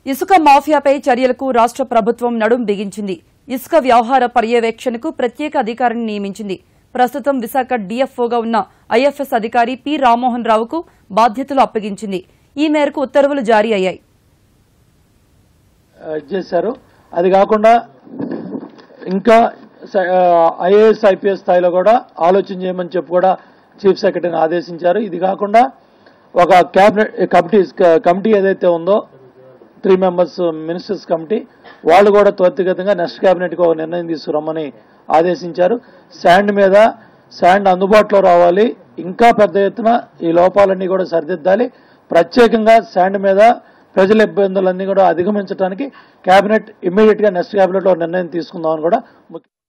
ఇసుక మాఫియాపై చర్యలకు రాష్ట్ర ప్రభుత్వం నడుం బిగించింది ఇసుక వ్యవహార పర్యవేక్షణకు ప్రత్యేక అధికారిని నియమించింది ప్రస్తుతం విశాఖ డీఎఫ్ఓగా ఉన్న ఐఎఫ్ఎస్ అధికారి పి రామ్మోహన్ రావుకు బాధ్యతలు అప్పగించింది ఈ మేరకు ఉత్తర్వులు జారీ అయ్యాయి ఇది చేశారు అది కాకుండా ఇంకా ఐఏఎస్ ఐపీఎస్ స్థాయిలో కూడా ఆలోచన చేయమని చెప్పి కూడా చీఫ్ సెక్రటరీని ఆదేశించారు ఇది కాకుండా ఒక క్యాబినెట్ కమిటీ కమిటీ ఏదైతే ఉందో త్రీ మెంబర్స్ మినిస్టర్స్ కమిటీ వాళ్ళు కూడా త్వరితగతంగా నెక్స్ట్ క్యాబినెట్కి ఒక నిర్ణయం తీసుకురమ్మని ఆదేశించారు శాండ్ మీద శాండ్ అందుబాటులో రావాలి ఇంకా పెద్ద ఎత్తున ఈ లోపాలన్నీ కూడా సరిదిద్దాలి ప్రత్యేకంగా శాండ్ మీద ప్రజల ఇబ్బందులన్నీ కూడా అధిగమించడానికి కేబినెట్ ఇమ్మీడియట్ గా నెక్స్ట్ కేబినెట్ లో నిర్ణయం తీసుకుందామని కూడా ముఖ్య